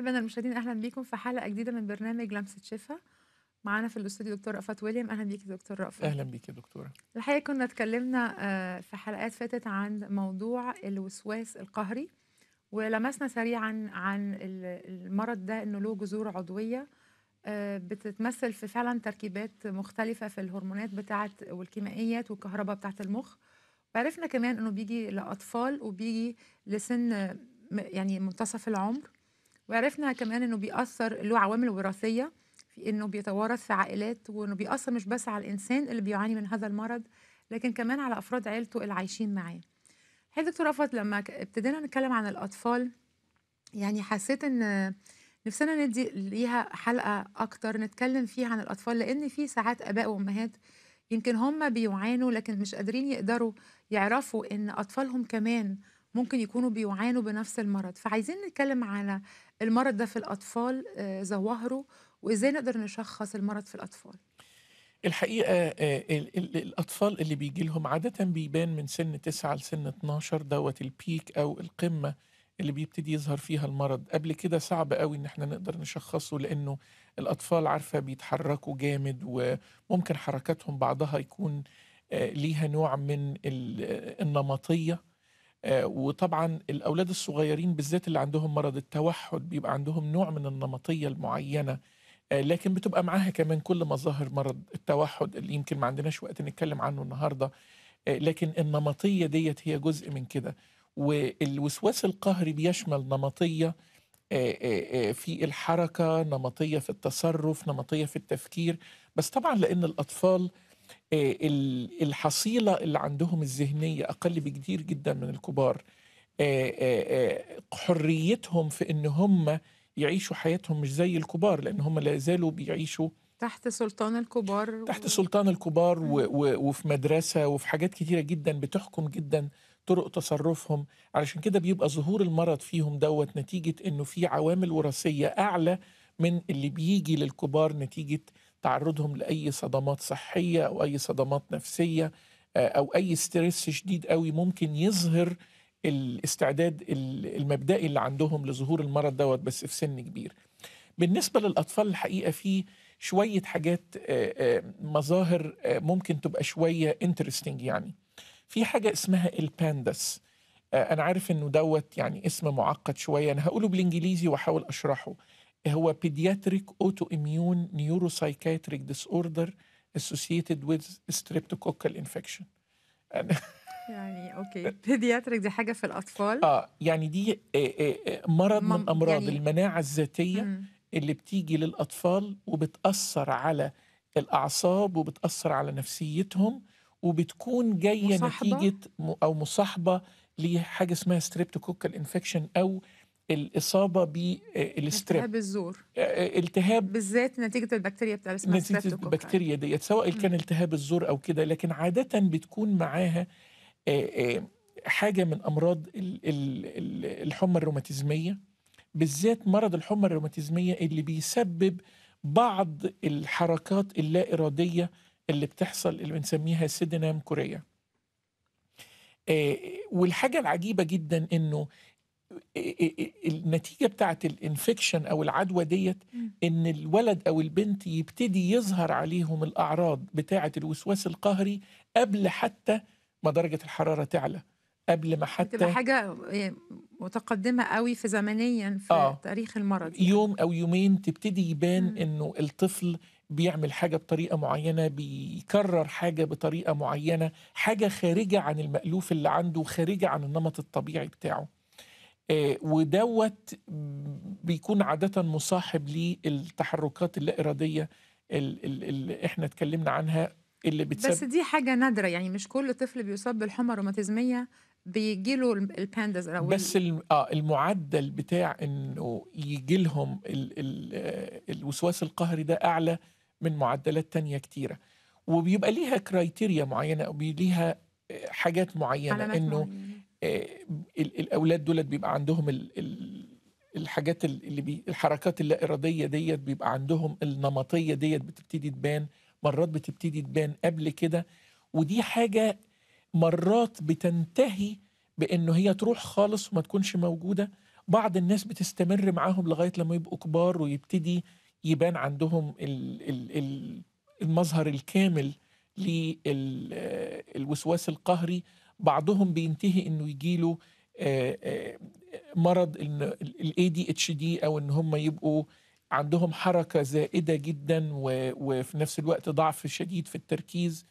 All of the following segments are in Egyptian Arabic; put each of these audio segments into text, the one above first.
بنا المشاهدين اهلا بيكم في حلقه جديده من برنامج لمسه شفا معانا في الاستوديو دكتور رأفت ويليام اهلا بيك يا دكتور رأفت اهلا بيك يا دكتوره الحقيقه كنا اتكلمنا آه، في حلقات فاتت عن موضوع الوسواس القهري ولمسنا سريعا عن ال- المرض ده انه له جذور عضويه آه، بتتمثل في فعلا تركيبات مختلفه في الهرمونات بتاعه والكيميائيات والكهرباء بتاعه المخ وعرفنا كمان انه بيجي لاطفال وبيجي لسن آه، م- يعني منتصف العمر وعرفنا كمان انه بيأثر له عوامل وراثيه في انه بيتوارث في عائلات وانه بيأثر مش بس على الانسان اللي بيعاني من هذا المرض لكن كمان على افراد عيلته اللي عايشين معاه. الحقيقه دكتور رفعت لما ك- ابتدينا نتكلم عن الاطفال يعني حسيت ان نفسنا ندي ليها حلقه اكتر نتكلم فيها عن الاطفال لان في ساعات اباء وامهات يمكن هم بيعانوا لكن مش قادرين يقدروا يعرفوا ان اطفالهم كمان ممكن يكونوا بيعانوا بنفس المرض فعايزين نتكلم على المرض ده في الاطفال آه، ظواهره وازاي نقدر نشخص المرض في الاطفال الحقيقه آه، ال- ال- الاطفال اللي بيجي لهم عاده بيبان من سن 9 لسن 12 دوت البيك او القمه اللي بيبتدي يظهر فيها المرض قبل كده صعب قوي ان احنا نقدر نشخصه لانه الاطفال عارفه بيتحركوا جامد وممكن حركاتهم بعضها يكون آه، ليها نوع من ال- آه، النمطيه آه، وطبعا الاولاد الصغيرين بالذات اللي عندهم مرض التوحد بيبقى عندهم نوع من النمطيه المعينه آه، لكن بتبقى معاها كمان كل مظاهر مرض التوحد اللي يمكن ما عندناش وقت نتكلم عنه النهارده آه، لكن النمطيه ديت هي جزء من كده والوسواس القهري بيشمل نمطيه آه، آه، آه، في الحركه نمطيه في التصرف نمطيه في التفكير بس طبعا لان الاطفال آه، ال- الحصيله اللي عندهم الذهنيه اقل بكتير جدا من الكبار آه، آه، آه، حريتهم في ان هم يعيشوا حياتهم مش زي الكبار لان هم لا زالوا بيعيشوا تحت سلطان الكبار تحت سلطان الكبار مم. و و وفي مدرسه وفي حاجات كتيره جدا بتحكم جدا طرق تصرفهم علشان كده بيبقى ظهور المرض فيهم دوت نتيجه انه في عوامل وراثيه اعلى من اللي بيجي للكبار نتيجه تعرضهم لاي صدمات صحيه او اي صدمات نفسيه آه، او اي ستريس شديد قوي ممكن يظهر الاستعداد ال- المبدئي اللي عندهم لظهور المرض دوت بس في سن كبير بالنسبه للاطفال الحقيقه في شويه حاجات آه، آه، مظاهر آه، ممكن تبقى شويه انترستنج يعني في حاجه اسمها البانداس آه، انا عارف انه دوت يعني اسم معقد شويه انا هقوله بالانجليزي واحاول اشرحه هو pediatric autoimmune neuropsychiatric disorder associated with streptococcal infection أنا- يعني اوكي بيدياتريك دي حاجه في الاطفال اه يعني دي آه، آه، آه، مرض مم- من امراض يعني- المناعه الذاتيه مم. اللي بتيجي للأطفال وبتأثر على الأعصاب وبتأثر على نفسيتهم وبتكون جاية مصاحبة؟ نتيجة م- أو مصاحبة لحاجة اسمها ستريبتوكوكال انفكشن أو الإصابة بالستريب التهاب الزور التهاب بالذات نتيجه البكتيريا بتاع اسمها نتيجة streptococcus. البكتيريا ديت سواء كان التهاب الزور أو كده لكن عادة بتكون معاها آه، آه، حاجة من أمراض ال- ال- ال- الحمى الروماتيزمية بالذات مرض الحمى الروماتيزمية اللي بيسبب بعض الحركات اللا إرادية اللي بتحصل اللي بنسميها سيدنام كوريا آه، والحاجة العجيبة جدا إنه آه، آه، آه، النتيجة بتاعت الانفكشن أو العدوى ديت مم. إن الولد أو البنت يبتدي يظهر عليهم الأعراض بتاعة الوسواس القهري قبل حتى ما درجة الحرارة تعلى قبل ما بتبقى حتى حاجه يعني متقدمه قوي في زمنيا في آه. تاريخ المرض يعني. يوم او يومين تبتدي يبان مم. انه الطفل بيعمل حاجه بطريقه معينه بيكرر حاجه بطريقه معينه حاجه خارجه عن المالوف اللي عنده خارجه عن النمط الطبيعي بتاعه آه، ودوت بيكون عاده مصاحب للتحركات اللا اراديه ال- ال- اللي احنا اتكلمنا عنها اللي بس بتسبب دي حاجه نادره يعني مش كل طفل بيصاب بالحمى الروماتيزميه بيجي له البانداز او بس ال- الم- اه المعدل بتاع انه يجي لهم ال ال آه، الوسواس القهري ده اعلى من معدلات تانية كتيرة وبيبقى ليها كرايتيريا معينة او بي- ليها آه، حاجات معينة علامات انه معينة. آه، ال- الاولاد دولت بيبقى عندهم ال ال الحاجات ال- اللي بي الحركات اللا اراديه ديت بيبقى عندهم النمطيه ديت بتبتدي تبان مرات بتبتدي تبان قبل كده ودي حاجه مرات بتنتهي بانه هي تروح خالص وما تكونش موجوده بعض الناس بتستمر معاهم لغاية لما يبقوا كبار ويبتدي يبان عندهم ال ال ال المظهر الكامل للوسواس القهري بعضهم بينتهي انه يجيله آه، آه، مرض الاي دي اتش دي او ان هم يبقوا عندهم حركه زائده جدا و- وفي نفس الوقت ضعف شديد في التركيز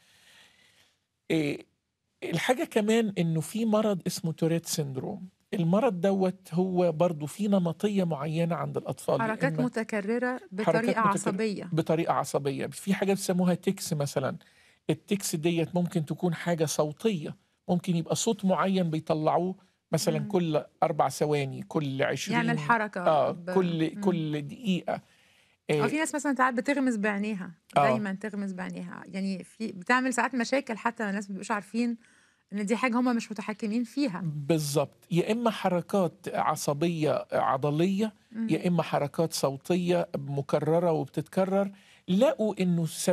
آه، الحاجه كمان انه في مرض اسمه توريت سيندروم المرض دوت هو برضو في نمطيه معينه عند الاطفال يا حركات إما متكررة حركات بطريقة متكررة عصبية بطريقه عصبيه في حاجه بيسموها تكس مثلا التكس ديت ممكن تكون حاجه صوتيه ممكن يبقى صوت معين بيطلعوه مثلا مم. كل اربع ثواني كل يعمل عشرين حركة اه ب... كل مم. كل دقيقه أو آه في ناس مثلا ساعات بتغمز بعينيها آه. دايما تغمز بعينيها يعني في بتعمل ساعات مشاكل حتى الناس ما بيبقوش عارفين ان دي حاجة هم مش متحكمين فيها بالظبط يا اما حركات عصبيه عضليه مم. يا اما حركات صوتيه مكرره وبتتكرر لقوا انه 70%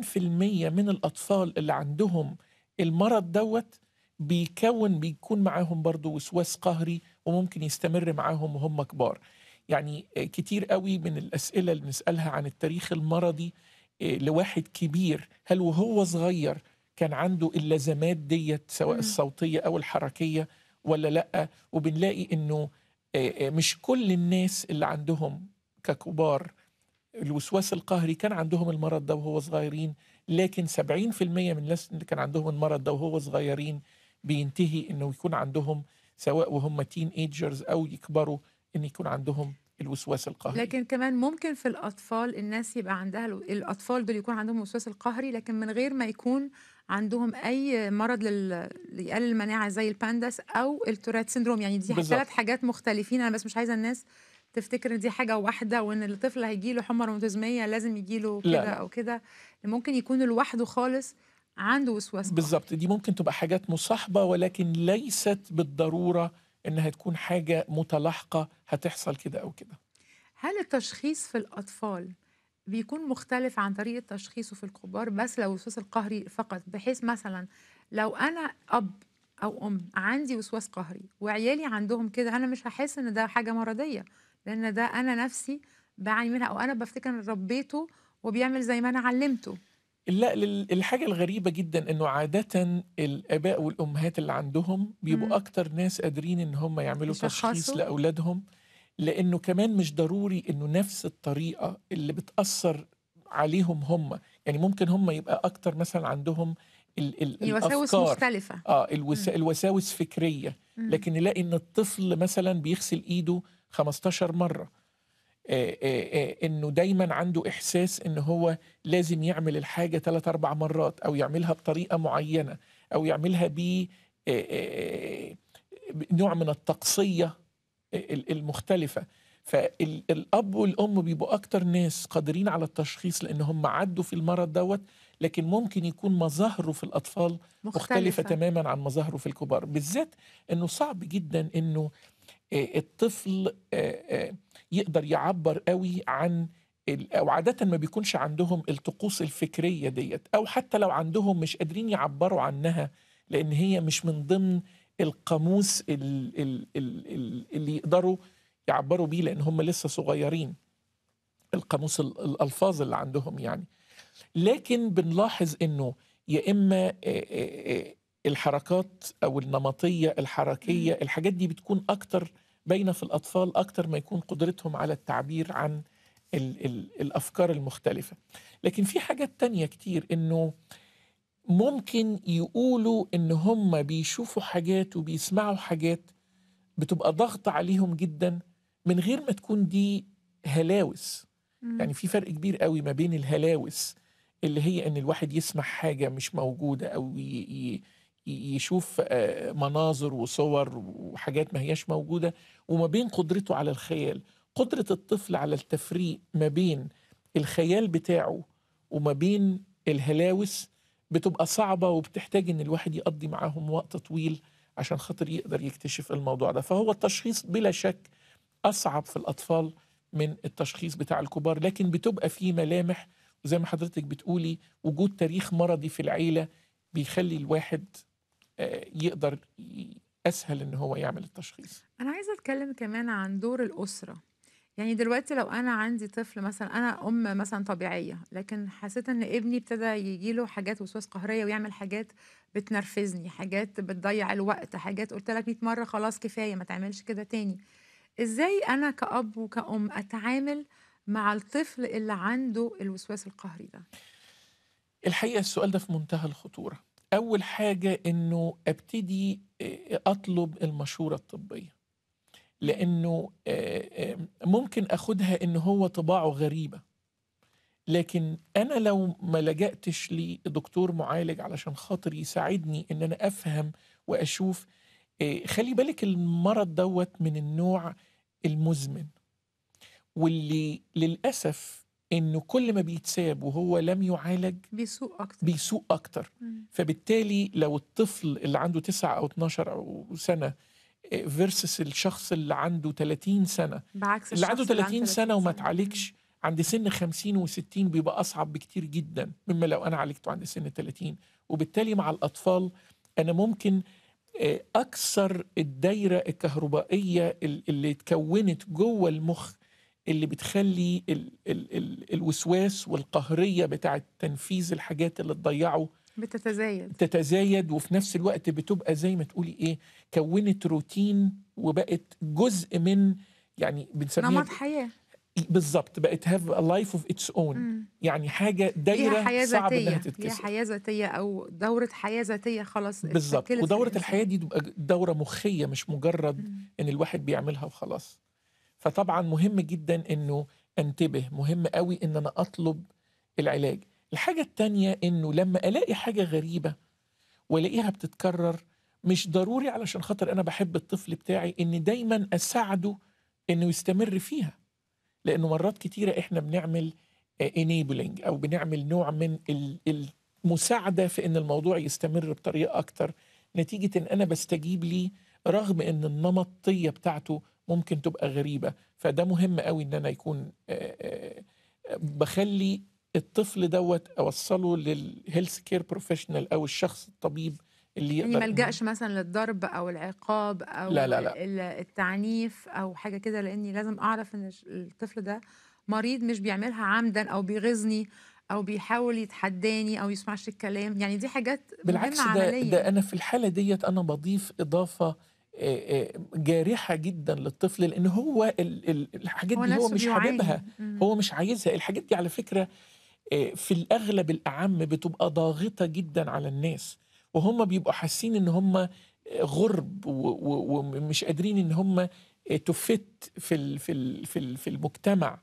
من الاطفال اللي عندهم المرض دوت بيكون بيكون معاهم برضو وسواس قهري وممكن يستمر معاهم وهم كبار يعني آه، كتير قوي من الاسئله اللي نسالها عن التاريخ المرضي آه، لواحد كبير هل وهو صغير كان عنده اللازمات ديت سواء مم. الصوتيه او الحركيه ولا لا وبنلاقي انه آه، آه، مش كل الناس اللي عندهم ككبار الوسواس القهري كان عندهم المرض ده وهو صغيرين لكن 70% من الناس اللي كان عندهم المرض ده وهو صغيرين بينتهي انه يكون عندهم سواء وهم تين ايجرز او يكبروا ان يكون عندهم الوسواس القهري لكن كمان ممكن في الأطفال الناس يبقى عندها الو- الأطفال دول يكون عندهم الوسواس القهري لكن من غير ما يكون عندهم أي مرض لل... ليقلل المناعة زي البانداس أو التورات سيندروم يعني دي بالظبط. ثلاث حاجات مختلفين أنا بس مش عايزة الناس تفتكر ان دي حاجة واحدة وان الطفل هيجيله حمى روماتيزمية لازم يجيله لا، كده لا. أو كده ممكن يكون لوحده خالص عنده وسواس قهري بالظبط دي ممكن تبقى حاجات مصاحبه ولكن ليست بالضروره انها تكون حاجه متلاحقه هتحصل كده او كده هل التشخيص في الأطفال بيكون مختلف عن طريقة تشخيصه في الكبار بس لو الوسواس القهري فقط بحيث مثلا لو أنا أب أو أم عندي وسواس قهري وعيالي عندهم كده أنا مش هحس إن ده حاجة مرضية لأن ده أنا نفسي بعاني منها أو أنا بفتكر إن ربيته وبيعمل زي ما أنا علمته لا لل- الحاجة الغريبة جدا انه عادة الاباء والامهات اللي عندهم بيبقوا مم. اكتر ناس قادرين ان هم يعملوا تشخيص يشخصوا. لاولادهم لانه كمان مش ضروري انه نفس الطريقة اللي بتأثر عليهم هم يعني ممكن هم يبقى اكتر مثلا عندهم ال ال وساوس الافكار مختلفة اه الوسا مم. الوساوس فكرية مم. لكن نلاقي ان الطفل مثلا بيغسل ايده 15 مرة آه، آه، آه، انه دايما عنده احساس ان هو لازم يعمل الحاجه ثلاث اربع مرات او يعملها بطريقه معينه او يعملها ب نوع من التقصيه ال- المختلفه فالاب والام بيبقوا اكتر ناس قادرين على التشخيص لان هم عدوا في المرض دوت لكن ممكن يكون مظاهره في الاطفال مختلفة مختلفة تماما عن مظاهره في الكبار بالذات انه صعب جدا انه آه، الطفل آه، آه، يقدر يعبر قوي عن ال- او عاده ما بيكونش عندهم الطقوس الفكريه ديت او حتى لو عندهم مش قادرين يعبروا عنها لان هي مش من ضمن القاموس ال ال ال ال اللي يقدروا يعبروا بيه لان هم لسه صغيرين القاموس ال- الالفاظ اللي عندهم يعني لكن بنلاحظ انه يا اما آه، آه، آه، الحركات او النمطيه الحركيه الحاجات دي بتكون اكتر باينه في الاطفال اكتر ما يكون قدرتهم على التعبير عن ال ال الافكار المختلفه لكن في حاجات تانية كتير انه ممكن يقولوا ان هم بيشوفوا حاجات وبيسمعوا حاجات بتبقى ضغط عليهم جدا من غير ما تكون دي هلاوس مم. يعني في فرق كبير قوي ما بين الهلاوس اللي هي ان الواحد يسمع حاجه مش موجوده او ي- ي- ي- يشوف آه، مناظر وصور وحاجات ما هياش موجوده وما بين قدرته على الخيال قدره الطفل على التفريق ما بين الخيال بتاعه وما بين الهلاوس بتبقى صعبه وبتحتاج ان الواحد يقضي معاهم وقت طويل عشان خاطر يقدر يكتشف الموضوع ده فهو التشخيص بلا شك اصعب في الاطفال من التشخيص بتاع الكبار لكن بتبقى فيه ملامح وزي ما حضرتك بتقولي وجود تاريخ مرضي في العيلة بيخلي الواحد آه، يقدر ي- اسهل ان هو يعمل التشخيص أنا عايزة أتكلم كمان عن دور الأسرة يعني دلوقتي لو أنا عندي طفل مثلا أنا أم مثلا طبيعية لكن حسيت إن ابني ابتدى يجيله حاجات وسواس قهرية ويعمل حاجات بتنرفزني حاجات بتضيع الوقت حاجات قلت لك 100 مرة خلاص كفاية ما تعملش كده تاني إزاي أنا كأب وكأم أتعامل مع الطفل اللي عنده الوسواس القهري ده الحقيقه السؤال ده في منتهى الخطوره اول حاجه انه ابتدي آه، اطلب المشوره الطبيه لانه آه، آه، ممكن اخدها ان هو طباعه غريبه لكن انا لو ما لجأتش لدكتور معالج علشان خاطر يساعدني ان انا افهم واشوف آه، خلي بالك المرض دوت من النوع المزمن واللي للاسف انه كل ما بيتساب وهو لم يعالج بيسوء أكتر بيسوء اكتر مم. فبالتالي لو الطفل اللي عنده 9 او 12 او سنه فيرسس الشخص اللي عنده 30 سنه بعكس اللي عنده الشخص اللي 30 سنه وما اتعالجش عند سن 50 و60 بيبقى اصعب بكتير جدا مما لو انا عالجته عند سن 30 وبالتالي مع الاطفال انا ممكن آه، اكسر الدايره الكهربائيه ال- اللي اتكونت جوه المخ اللي بتخلي ال ال ال الوسواس والقهريه بتاعه تنفيذ الحاجات اللي تضيعه بتتزايد تتزايد وفي نفس الوقت بتبقى زي ما تقولي ايه كونت روتين وبقت جزء من يعني بنسميها نمط حياة بالظبط بقت هاف ا لايف اوف اتس اون مم. يعني حاجه ليها دايره حياة صعب انها ذاتية ليها تتكسر حياة ذاتية أو دورة حياة ذاتية خلاص بالظبط اتشكلت في ودوره الإنسان. الحياه دي تبقى دوره مخيه مش مجرد مم. ان الواحد بيعملها وخلاص فطبعا مهم جدا انه انتبه مهم قوي ان انا اطلب العلاج الحاجه التانية انه لما الاقي حاجه غريبه والاقيها بتتكرر مش ضروري علشان خاطر انا بحب الطفل بتاعي ان دايما اساعده انه يستمر فيها لانه مرات كتيره احنا بنعمل انيبلنج او بنعمل نوع من ال- المساعده في ان الموضوع يستمر بطريقه اكتر نتيجه ان انا بستجيب ليه رغم ان النمطيه بتاعته ممكن تبقى غريبه فده مهم قوي ان انا يكون آه، آه، آه، بخلي الطفل دوت اوصله للهيلث كير بروفيشنال او الشخص الطبيب اللي يعني يقدر ما إنه- الجاش مثلا للضرب او العقاب او لا، لا، لا. ال- التعنيف او حاجه كده لاني لازم اعرف ان الش- الطفل ده مريض مش بيعملها عمدا او بيغيظني او بيحاول يتحداني او يسمعش الكلام يعني دي حاجات بالعكس مهمه ده, عمليا ده انا في الحاله ديت انا بضيف اضافه آه، آه، جارحه جدا للطفل لان هو ال- ال- الحاجات هو دي هو نفسه مش بيعاني. حاببها مم. هو مش عايزها الحاجات دي على فكره آه، في الاغلب الاعم بتبقى ضاغطه جدا على الناس وهم بيبقوا حاسين ان هم آه، غرب و- و- ومش قادرين ان هم تفت في ال- في ال- في ال- في المجتمع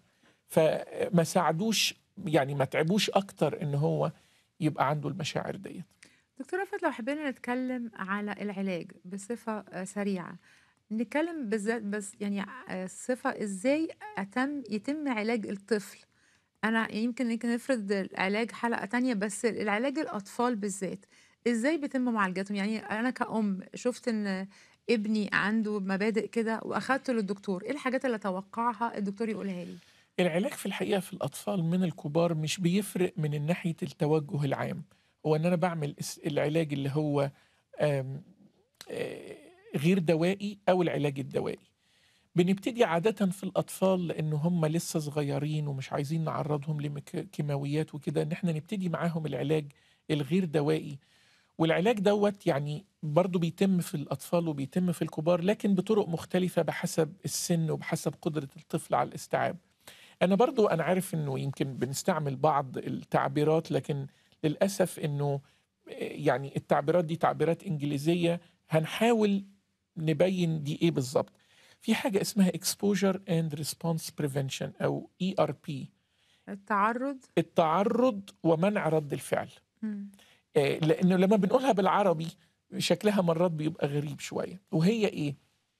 فما ساعدوش يعني ما تعبوش اكتر ان هو يبقى عنده المشاعر ديت دكتور رفعت لو حبينا نتكلم على العلاج بصفة آه، سريعة نتكلم بالذات بس يعني آه، صفة ازاي أتم يتم علاج الطفل أنا يمكن يمكن نفرض العلاج حلقة تانية بس العلاج الأطفال بالذات ازاي بيتم معالجتهم يعني أنا كأم شفت إن ابني عنده مبادئ كده وأخدته للدكتور ايه الحاجات اللي أتوقعها الدكتور يقولها لي العلاج في الحقيقه في الاطفال من الكبار مش بيفرق من ناحيه التوجه العام هو ان انا بعمل اس- العلاج اللي هو آم، آه، غير دوائي او العلاج الدوائي بنبتدي عادة في الأطفال لأن هم لسه صغيرين ومش عايزين نعرضهم لكيماويات وكده إن إحنا نبتدي معاهم العلاج الغير دوائي والعلاج دوت يعني برضه بيتم في الأطفال وبيتم في الكبار لكن بطرق مختلفة بحسب السن وبحسب قدرة الطفل على الاستيعاب أنا برضو أنا عارف إنه يمكن بنستعمل بعض التعبيرات لكن للأسف إنه يعني التعبيرات دي تعبيرات إنجليزية هنحاول نبين دي إيه بالظبط في حاجة اسمها Exposure and Response Prevention أو ERP التعرض التعرض ومنع رد الفعل مم. آه، لأنه لما بنقولها بالعربي شكلها مرات بيبقى غريب شوية وهي إيه؟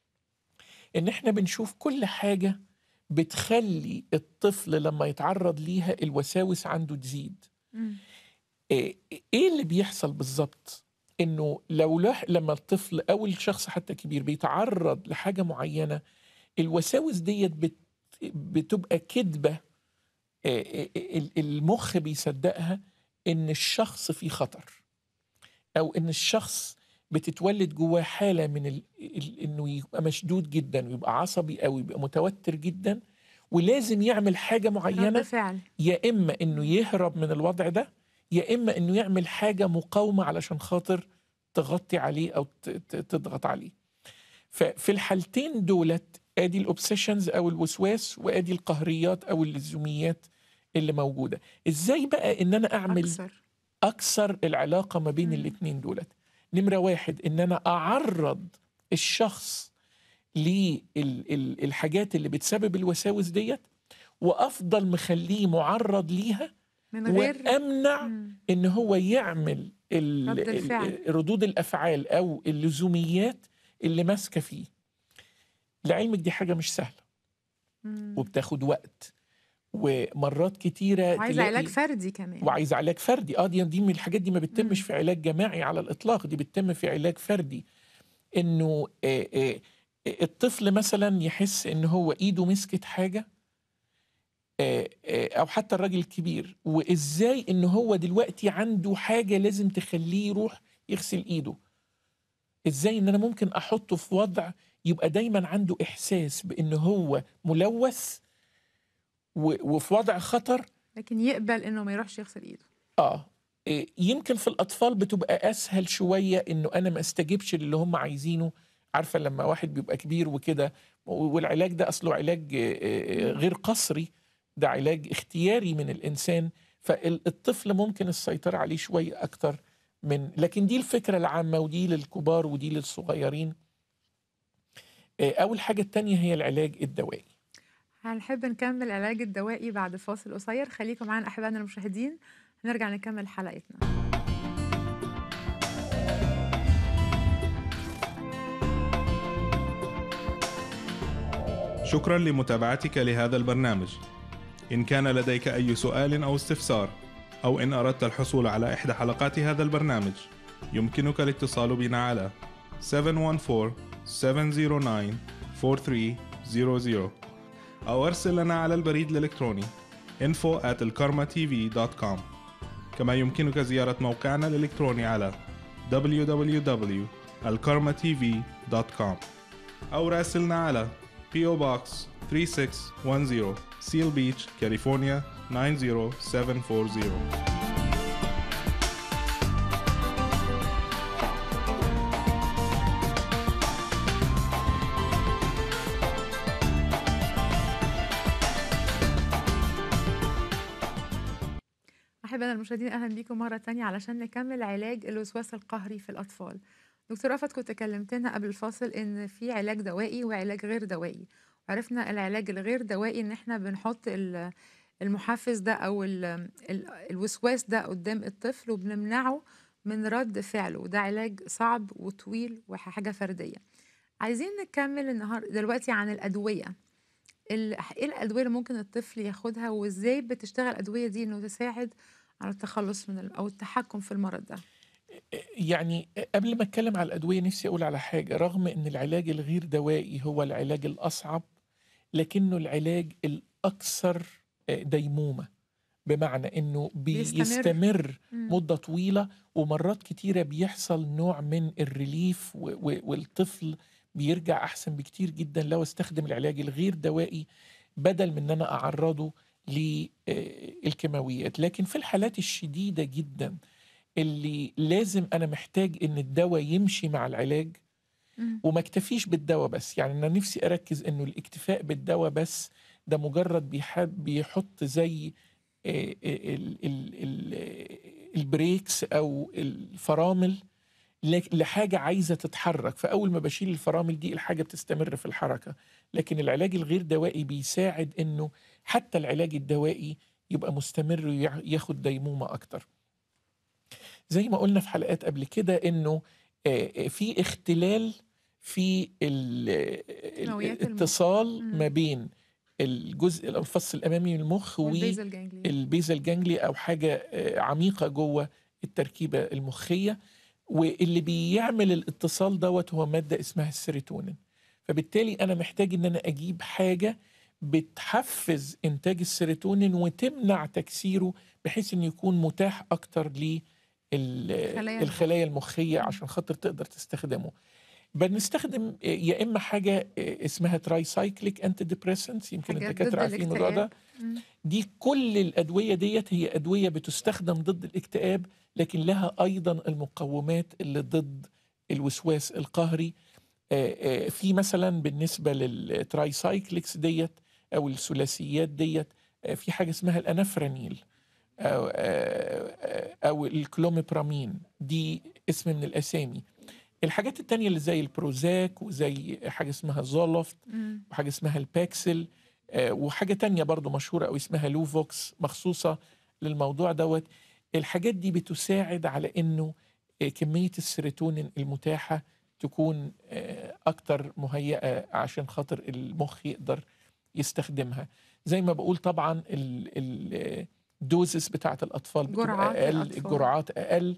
إن إحنا بنشوف كل حاجة بتخلي الطفل لما يتعرض ليها الوساوس عنده تزيد مم. إيه إيه اللي بيحصل بالظبط؟ إنه لو لح لما الطفل أو الشخص حتى كبير بيتعرض لحاجة معينة الوساوس ديت بت بتبقى كذبة آه، آه، آه، المخ بيصدقها إن الشخص في خطر أو إن الشخص بتتولد جواه حاله من ال... ال... انه يبقى مشدود جدا ويبقى عصبي قوي يبقى متوتر جدا ولازم يعمل حاجه رد معينه فعل يا اما انه يهرب من الوضع ده يا اما انه يعمل حاجه مقاومه علشان خاطر تغطي عليه او ت- ت- تضغط عليه ففي الحالتين دولت ادي الاوبسيشنز او الوسواس وادي القهريات او اللزوميات اللي موجوده ازاي بقى ان انا اعمل اكثر اكثر العلاقه ما بين مم. الاتنين دولت نمره واحد ان انا اعرض الشخص للحاجات اللي بتسبب الوساوس ديت وافضل مخليه معرض ليها من غير وامنع مم. ان هو يعمل ال- رد الفعل. ال- ردود الافعال او اللزوميات اللي ماسكه فيه لعلمك دي حاجه مش سهله مم. وبتاخد وقت ومرات كتيره وعايز تلاقي- علاج فردي كمان وعايز علاج فردي اه دي دي من الحاجات دي ما بتتمش مم. في علاج جماعي على الاطلاق دي بتتم في علاج فردي انه آه، آه، الطفل مثلا يحس ان هو ايده مسكت حاجه آه، آه، او حتى الراجل الكبير وازاي ان هو دلوقتي عنده حاجه لازم تخليه يروح يغسل ايده ازاي ان انا ممكن احطه في وضع يبقى دايما عنده احساس بان هو ملوث و- وفي وضع خطر لكن يقبل انه ما يروحش يغسل ايده اه إيه، يمكن في الاطفال بتبقى اسهل شويه انه انا ما استجبش للي هم عايزينه عارفه لما واحد بيبقى كبير وكده والعلاج ده اصله علاج آه، آه، غير قسري ده علاج اختياري من الانسان فالطفل ممكن السيطره عليه شويه اكتر من لكن دي الفكره العامه ودي للكبار ودي للصغيرين آه، اول حاجه التانية هي العلاج الدوائي هنحب نكمل العلاج الدوائي بعد فاصل قصير خليكم معانا احبائنا المشاهدين هنرجع نكمل حلقتنا شكرا لمتابعتك لهذا البرنامج إن كان لديك أي سؤال أو استفسار أو إن أردت الحصول على إحدى حلقات هذا البرنامج يمكنك الاتصال بنا على 714-709-4300 أو أرسل لنا على البريد الإلكتروني info at الكارما.tv.com كما يمكنك زيارة موقعنا الإلكتروني على www.alkarmatv.com أو راسلنا على PO Box 3610 Seal Beach, California 90740 احبائنا المشاهدين اهلا بيكم مره تانية علشان نكمل علاج الوسواس القهري في الاطفال دكتور رفعت كنت كلمتنا قبل الفاصل ان في علاج دوائي وعلاج غير دوائي وعرفنا العلاج الغير دوائي ان احنا بنحط ال- المحفز ده او ال ال الوسواس ده قدام الطفل وبنمنعه من رد فعله وده علاج صعب وطويل وحاجه فرديه عايزين نكمل النهار دلوقتي عن الادويه ال- ايه الادويه اللي ممكن الطفل ياخدها وازاي بتشتغل الادويه دي انه تساعد على التخلص من ال- او التحكم في المرض ده يعني قبل ما اتكلم على الادويه نفسي اقول على حاجه رغم ان العلاج الغير دوائي هو العلاج الاصعب لكنه العلاج الاكثر ديمومه بمعنى انه بيستمر. بيستمر مم. مده طويله ومرات كتيره بيحصل نوع من الريليف و- و- والطفل بيرجع احسن بكتير جدا لو استخدم العلاج الغير دوائي بدل من ان انا اعرضه للكيماويات لكن في الحالات الشديده جدا اللي لازم انا محتاج ان الدواء يمشي مع العلاج مم. وما اكتفيش بالدواء بس يعني انا نفسي اركز انه الاكتفاء بالدواء بس ده مجرد بيحب بيحط زي آه، ال- ال- ال- البريكس او الفرامل لك- لحاجه عايزه تتحرك فاول ما بشيل الفرامل دي الحاجه بتستمر في الحركه لكن العلاج الغير دوائي بيساعد انه حتى العلاج الدوائي يبقى مستمر وياخد ديمومه اكتر زي ما قلنا في حلقات قبل كده انه آه، آه، في اختلال في ال- نوعيات المخ. الاتصال مم. ما بين الجزء الفص الامامي من المخ والبيزل جانجليا والبيزل جانجلي او حاجه آه، عميقه جوه التركيبه المخيه واللي بيعمل الاتصال دوت هو ماده اسمها السيروتونين فبالتالي انا محتاج ان انا اجيب حاجه بتحفز انتاج السيروتونين وتمنع تكسيره بحيث انه يكون متاح اكتر ال- خلايا الخلايا المخيه مم. عشان خاطر تقدر تستخدمه بنستخدم يا اما حاجه اسمها تراي سايكليك انتي ديبريسنتس يمكن حاجات الدكاتره ضد عارفين الموضوع ده الاكتئاب. مم. دي كل الادويه ديت هي ادويه بتستخدم ضد الاكتئاب لكن لها ايضا المقومات اللي ضد الوسواس القهري آه، آه، في مثلا بالنسبه للتراي سايكليكس ديت او الثلاثيات ديت آه، في حاجه اسمها الانافرانيل او آه، آه، او الكلوميبرامين دي اسم من الاسامي الحاجات التانية اللي زي البروزاك وزي حاجة اسمها زولوفت مم. وحاجة اسمها الباكسل آه، وحاجة تانية برضو مشهورة أو اسمها لوفوكس مخصوصة للموضوع دوت الحاجات دي بتساعد على أنه آه، كمية السيروتونين المتاحة تكون آه، أكتر مهيئة عشان خاطر المخ يقدر يستخدمها زي ما بقول طبعا الدوزس بتاعت الأطفال بتبقى جرعات أقل الأطفال. الجرعات أقل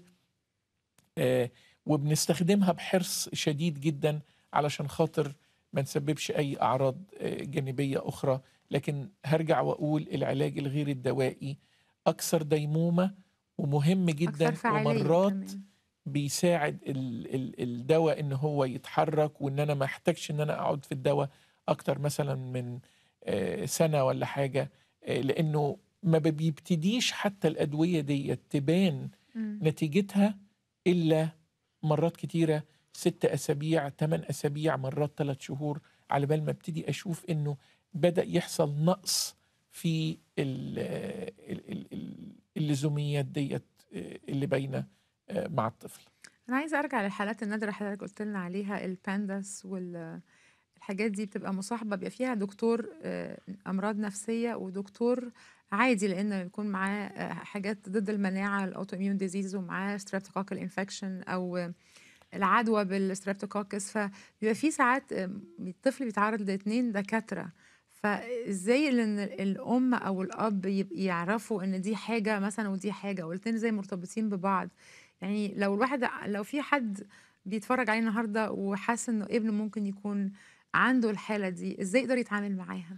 آه، وبنستخدمها بحرص شديد جدا علشان خاطر ما نسببش اي اعراض آه، جانبيه اخرى لكن هرجع واقول العلاج الغير الدوائي اكثر ديمومه ومهم جدا أكثر فعالية ومرات كمان. بيساعد ال ال الدواء ان هو يتحرك وان انا ما احتاجش ان انا اقعد في الدواء اكتر مثلا من آه، سنه ولا حاجه آه، لانه ما بيبتديش حتى الادويه دي تبان مم. نتيجتها الا مرات كتيره ست اسابيع ثمان اسابيع مرات ثلاث شهور على بال ما ابتدي اشوف انه بدا يحصل نقص في ال ال ال ال اللزوميات ديت آه، اللي باينه آه، مع الطفل انا عايزه ارجع للحالات النادره اللي حضرتك قلت لنا عليها البانداس والحاجات دي بتبقى مصاحبه بيبقى فيها دكتور آه، امراض نفسيه ودكتور عادي لان بيكون معاه آه، حاجات ضد المناعه الاوتو اميون ديزيز ومعاه ستريبتوكوكال انفكشن او آه، العدوى بالستريبتوكوكس فبيبقى في ساعات آه، الطفل بيتعرض لاتنين دكاتره فازاي ان الام او الاب يب- يعرفوا ان دي حاجه مثلا ودي حاجه والاتنين زي مرتبطين ببعض يعني لو الواحد لو في حد بيتفرج عليه النهارده وحاسس انه ابنه ممكن يكون عنده الحاله دي ازاي يقدر يتعامل معاها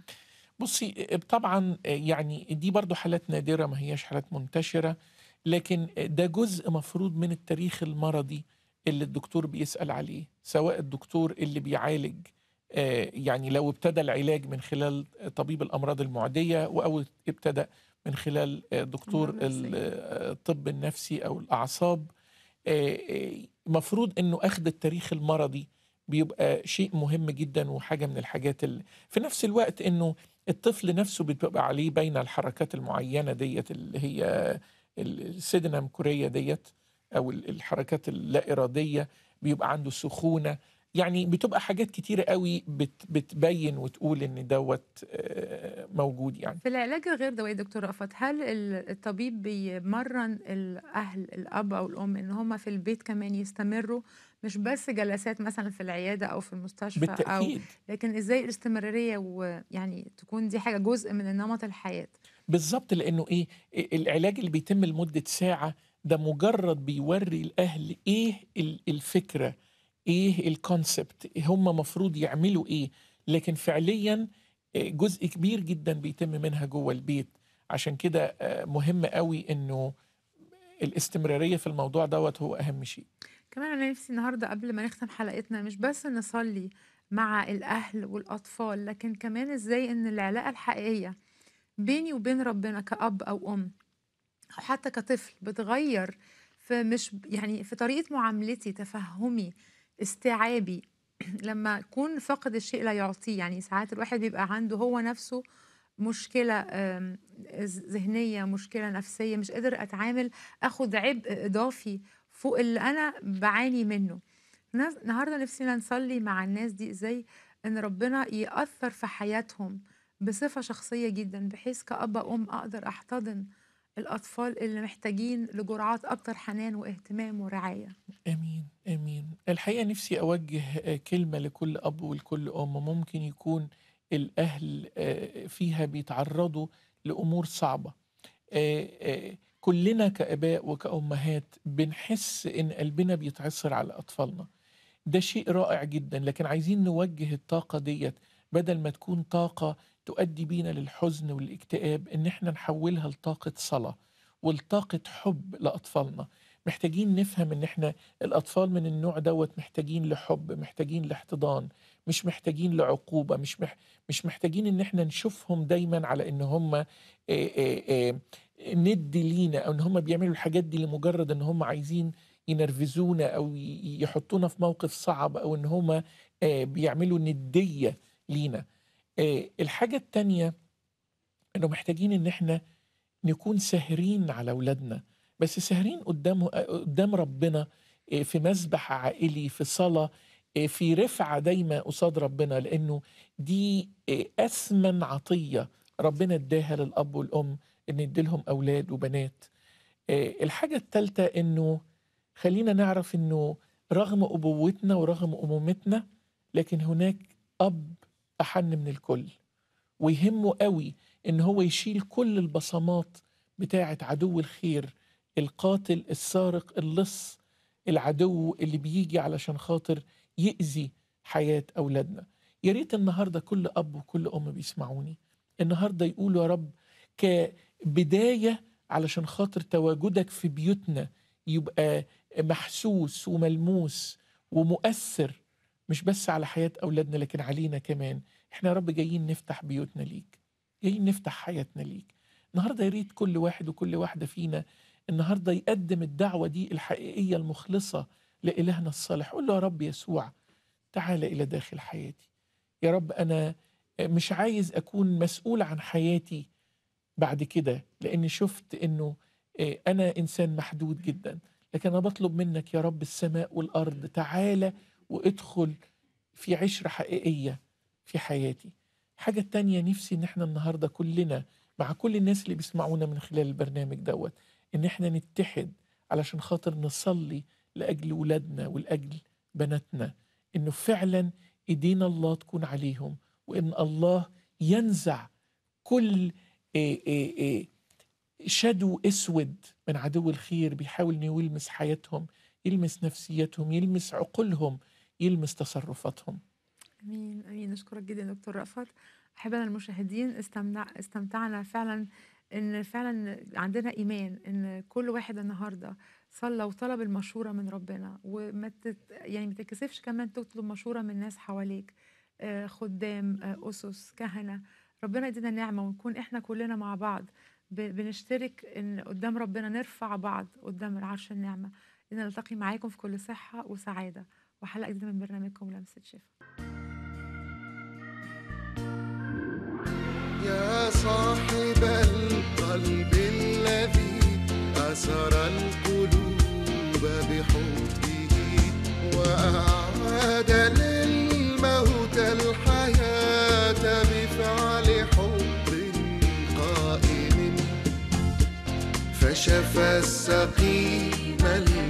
بصي طبعا يعني دي برضو حالات نادرة ما هياش حالات منتشرة لكن ده جزء مفروض من التاريخ المرضي اللي الدكتور بيسأل عليه سواء الدكتور اللي بيعالج آه، يعني لو ابتدى العلاج من خلال طبيب الأمراض المعدية أو ابتدى من خلال آه، دكتور أمراض نفسية. ال- آه، الطب النفسي أو الأعصاب آه، آه، مفروض أنه أخذ التاريخ المرضي بيبقى شيء مهم جدا وحاجة من الحاجات اللي في نفس الوقت أنه الطفل نفسه بتبقى عليه بين الحركات المعينة ديت اللي هي السيدنام كورية ديت أو ال- الحركات اللا إرادية بيبقى عنده سخونة يعني بتبقى حاجات كتيرة قوي بت بتبين وتقول إن دوت آه، موجود يعني في العلاج الغير دوائي دكتور رأفت هل ال- الطبيب بيمرن الاهل الاب او الام ان هم في البيت كمان يستمروا مش بس جلسات مثلا في العياده او في المستشفى او بالتأكيد لكن ازاي الاستمراريه ويعني تكون دي حاجه جزء من نمط الحياه بالظبط لانه ايه العلاج اللي بيتم لمده ساعه ده مجرد بيوري الاهل ايه ال- الفكره ايه الكونسبت هم مفروض يعملوا ايه لكن فعليا آه، جزء كبير جدا بيتم منها جوه البيت عشان كده آه، مهم قوي انه الاستمراريه في الموضوع دوت هو اهم شيء كمان انا نفسي النهارده قبل ما نختم حلقتنا مش بس نصلي مع الاهل والاطفال لكن كمان ازاي ان العلاقه الحقيقيه بيني وبين ربنا كأب او ام او حتى كطفل بتغير في مش يعني في طريقه معاملتي تفهمي استيعابي لما اكون فاقد الشيء لا يعطيه يعني ساعات الواحد بيبقى عنده هو نفسه مشكله آم، ذهنيه مشكله نفسيه مش قادر اتعامل اخد عبء اضافي فوق اللي انا بعاني منه الناس- النهارده نفسنا نصلي مع الناس دي ازاي ان ربنا ياثر في حياتهم بصفه شخصيه جدا بحيث كأب أم اقدر احتضن الاطفال اللي محتاجين لجرعات اكتر حنان واهتمام ورعايه امين امين الحقيقه نفسي اوجه آه، كلمه لكل اب ولكل ام ممكن يكون الاهل آه، فيها بيتعرضوا لامور صعبه آه، آه، كلنا كاباء وكامهات بنحس ان قلبنا بيتعصر على اطفالنا ده شيء رائع جدا لكن عايزين نوجه الطاقه ديت بدل ما تكون طاقه تؤدي بينا للحزن والاكتئاب ان احنا نحولها لطاقه صلاه ولطاقه حب لاطفالنا محتاجين نفهم ان احنا الاطفال من النوع دوت محتاجين لحب محتاجين لاحتضان مش محتاجين لعقوبه مش مح مش محتاجين ان احنا نشوفهم دايما على ان هم آه، آه، آه، ند لينا او ان هم بيعملوا الحاجات دي لمجرد ان هم عايزين ينرفزونا او ي- يحطونا في موقف صعب او ان هم آه، بيعملوا نديه لينا آه، الحاجه التانيه انه محتاجين ان احنا نكون ساهرين على اولادنا بس ساهرين قدامه قدام ربنا إيه، في مسبح عائلي في صلاه إيه، في رفعه دايما قصاد ربنا لانه دي إيه، اثمن عطيه ربنا اداها للاب والام ان يديلهم اولاد وبنات إيه، الحاجه الثالثه انه خلينا نعرف انه رغم ابوتنا ورغم امومتنا لكن هناك اب احن من الكل ويهمه قوي ان هو يشيل كل البصمات بتاعه عدو الخير القاتل السارق اللص العدو اللي بيجي علشان خاطر يأذي حياة أولادنا يا ريت النهاردة كل أب وكل أم بيسمعوني النهاردة يقولوا يا رب كبداية علشان خاطر تواجدك في بيوتنا يبقى محسوس وملموس ومؤثر مش بس على حياة أولادنا لكن علينا كمان احنا يا رب جايين نفتح بيوتنا ليك جايين نفتح حياتنا ليك النهارده يا ريت كل واحد وكل واحده فينا النهارده يقدم الدعوه دي الحقيقيه المخلصه لالهنا الصالح قول له يا رب يسوع تعال الى داخل حياتي يا رب انا مش عايز اكون مسؤول عن حياتي بعد كده لاني شفت انه آه، انا انسان محدود جدا لكن انا بطلب منك يا رب السماء والارض تعالى وادخل في عشره حقيقيه في حياتي حاجة تانية نفسي ان احنا النهاردة كلنا مع كل الناس اللي بيسمعونا من خلال البرنامج دوت ان احنا نتحد علشان خاطر نصلي لأجل ولادنا ولأجل بناتنا انه فعلا ايدينا الله تكون عليهم وان الله ينزع كل إيه إيه إيه شدو اسود من عدو الخير بيحاول انه يلمس حياتهم يلمس نفسيتهم يلمس عقولهم يلمس تصرفاتهم امين امين نشكرك جدا يا دكتور رأفت احبائنا المشاهدين استمتع استمتعنا فعلا ان فعلا عندنا ايمان ان كل واحد النهارده صلى وطلب المشوره من ربنا وما تت يعني ما تتكسفش كمان تطلب مشوره من ناس حواليك آه، خدام آه، اسس كهنه ربنا يدينا نعمه ونكون احنا كلنا مع بعض ب- بنشترك ان قدام ربنا نرفع بعض قدام العرش النعمه ان نلتقي معاكم في كل صحه وسعاده وحلقه جديده من برنامجكم لمسه شفا يا صاحب القلب الذي أسر القلوب بحبه وأعاد للموت الحياة بفعل حب قائم فشفى السقيم